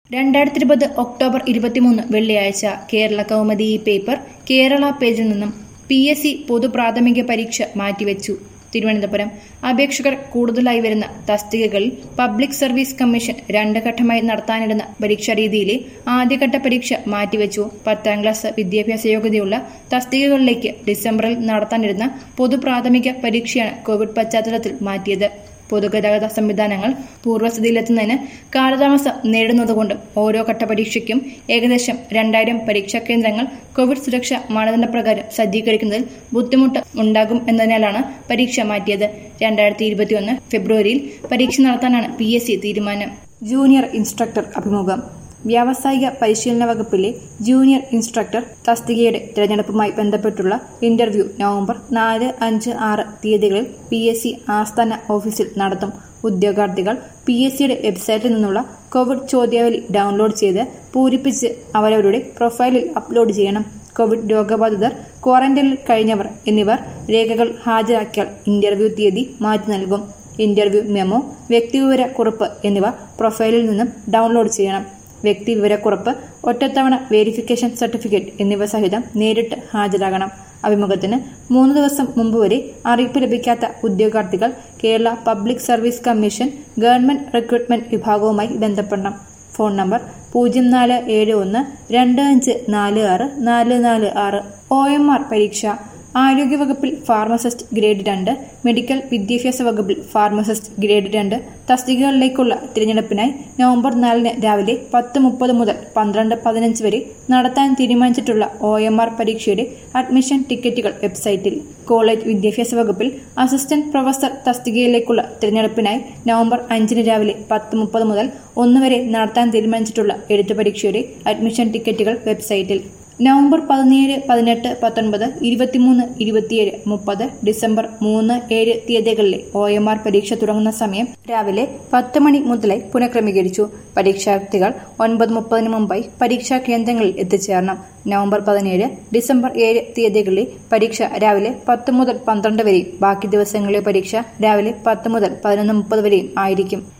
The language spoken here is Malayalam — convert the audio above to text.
രണ്ടായിരത്തി ഇരുപത് ഒക്ടോബർ ഇരുപത്തിമൂന്ന് വെള്ളിയാഴ്ച കേരള കൗമുദി ഈ പേപ്പർ കേരള പേജിൽ നിന്നും പി എസ് സി പൊതുപ്രാഥമിക പരീക്ഷ മാറ്റിവെച്ചു തിരുവനന്തപുരം അപേക്ഷകർ കൂടുതലായി വരുന്ന തസ്തികകളിൽ പബ്ലിക് സർവീസ് കമ്മീഷൻ രണ്ട് ഘട്ടമായി നടത്താനിരുന്ന പരീക്ഷാ രീതിയിലെ ആദ്യഘട്ട പരീക്ഷ മാറ്റിവെച്ചു പത്താം ക്ലാസ് വിദ്യാഭ്യാസ യോഗ്യതയുള്ള തസ്തികകളിലേക്ക് ഡിസംബറിൽ നടത്താനിരുന്ന പൊതുപ്രാഥമിക പരീക്ഷയാണ് കോവിഡ് പശ്ചാത്തലത്തിൽ മാറ്റിയത് പൊതുഗതാഗത സംവിധാനങ്ങൾ പൂർവ്വസ്ഥിതിയിലെത്തുന്നതിന് കാലതാമസം നേരിടുന്നതുകൊണ്ടും ഓരോ ഘട്ട പരീക്ഷയ്ക്കും ഏകദേശം രണ്ടായിരം പരീക്ഷാ കേന്ദ്രങ്ങൾ കോവിഡ് സുരക്ഷാ മാനദണ്ഡപ്രകാരം സജ്ജീകരിക്കുന്നതിൽ ബുദ്ധിമുട്ട് ഉണ്ടാകും എന്നതിനാലാണ് പരീക്ഷ മാറ്റിയത് രണ്ടായിരത്തി ഇരുപത്തിയൊന്ന് ഫെബ്രുവരിയിൽ പരീക്ഷ നടത്താനാണ് പി എസ് സി തീരുമാനം ജൂനിയർ ഇൻസ്ട്രക്ടർ അഭിമുഖം വ്യാവസായിക പരിശീലന വകുപ്പിലെ ജൂനിയർ ഇൻസ്ട്രക്ടർ തസ്തികയുടെ തിരഞ്ഞെടുപ്പുമായി ബന്ധപ്പെട്ടുള്ള ഇന്റർവ്യൂ നവംബർ നാല് അഞ്ച് ആറ് തീയതികളിൽ പി എസ് സി ആസ്ഥാന ഓഫീസിൽ നടത്തും ഉദ്യോഗാർത്ഥികൾ പി എസ് സിയുടെ വെബ്സൈറ്റിൽ നിന്നുള്ള കോവിഡ് ചോദ്യാവലി ഡൗൺലോഡ് ചെയ്ത് പൂരിപ്പിച്ച് അവരവരുടെ പ്രൊഫൈലിൽ അപ്ലോഡ് ചെയ്യണം കോവിഡ് രോഗബാധിതർ ക്വാറന്റൈനിൽ കഴിഞ്ഞവർ എന്നിവർ രേഖകൾ ഹാജരാക്കിയാൽ ഇന്റർവ്യൂ തീയതി മാറ്റി നൽകും ഇന്റർവ്യൂ മെമ്മോ വ്യക്തിവിവര കുറിപ്പ് എന്നിവ പ്രൊഫൈലിൽ നിന്നും ഡൗൺലോഡ് ചെയ്യണം വ്യക്തിവിവരക്കുറിപ്പ് ഒറ്റത്തവണ വേരിഫിക്കേഷൻ സർട്ടിഫിക്കറ്റ് എന്നിവ സഹിതം നേരിട്ട് ഹാജരാകണം അഭിമുഖത്തിന് മൂന്ന് ദിവസം മുമ്പ് വരെ അറിയിപ്പ് ലഭിക്കാത്ത ഉദ്യോഗാർത്ഥികൾ Kerala public service commission government recruitment വിഭാഗവുമായി ബന്ധപ്പെടണം ഫോൺ നമ്പർ പൂജ്യം നാല് ഏഴ് ഒന്ന് രണ്ട് അഞ്ച് നാല് ആറ് നാല് നാല് ആറ് ഒ എം ആർ പരീക്ഷ ആരോഗ്യവകുപ്പിൽ ഫാർമസിസ്റ്റ് ഗ്രേഡ് രണ്ട് മെഡിക്കൽ വിദ്യാഭ്യാസ വകുപ്പിൽ ഫാർമസിസ്റ്റ് ഗ്രേഡ് രണ്ട് തസ്തികകളിലേക്കുള്ള തിരഞ്ഞെടുപ്പിനായി നവംബർ നാലിന് രാവിലെ പത്ത് മുപ്പത് മുതൽ പന്ത്രണ്ട് പതിനഞ്ച് വരെ നടത്താൻ തീരുമാനിച്ചിട്ടുള്ള ഒ എം ആർ പരീക്ഷയുടെ അഡ്മിഷൻ ടിക്കറ്റുകൾ വെബ്സൈറ്റിൽ കോളേജ് വിദ്യാഭ്യാസ വകുപ്പിൽ അസിസ്റ്റന്റ് പ്രൊഫസർ തസ്തികയിലേക്കുള്ള തിരഞ്ഞെടുപ്പിനായി നവംബർ അഞ്ചിന് രാവിലെ പത്ത് മുപ്പത് മുതൽ ഒന്ന് വരെ നടത്താൻ തീരുമാനിച്ചിട്ടുള്ള എഴുത്തു പരീക്ഷയുടെ അഡ്മിഷൻ ടിക്കറ്റുകൾ വെബ്സൈറ്റിൽ നവംബർ പതിനേഴ് പതിനെട്ട് പത്തൊൻപത് ഇരുപത്തിമൂന്ന് ഇരുപത്തിയേഴ് മുപ്പത് ഡിസംബർ മൂന്ന് ഏഴ് തീയതികളിലെ ഒ എം ആർ പരീക്ഷ തുടങ്ങുന്ന സമയം രാവിലെ പത്ത് മണി മുതലായി പുനഃക്രമീകരിച്ചു പരീക്ഷാർത്ഥികൾ ഒൻപത് മുപ്പതിന് മുമ്പായി പരീക്ഷാ കേന്ദ്രങ്ങളിൽ എത്തിച്ചേരണം നവംബർ പതിനേഴ് ഡിസംബർ ഏഴ് തീയതികളിലെ പരീക്ഷ രാവിലെ പത്ത് മുതൽ പന്ത്രണ്ട് വരെയും ബാക്കി ദിവസങ്ങളിലെ പരീക്ഷ രാവിലെ പത്ത് മുതൽ പതിനൊന്ന് മുപ്പത് വരെയും ആയിരിക്കും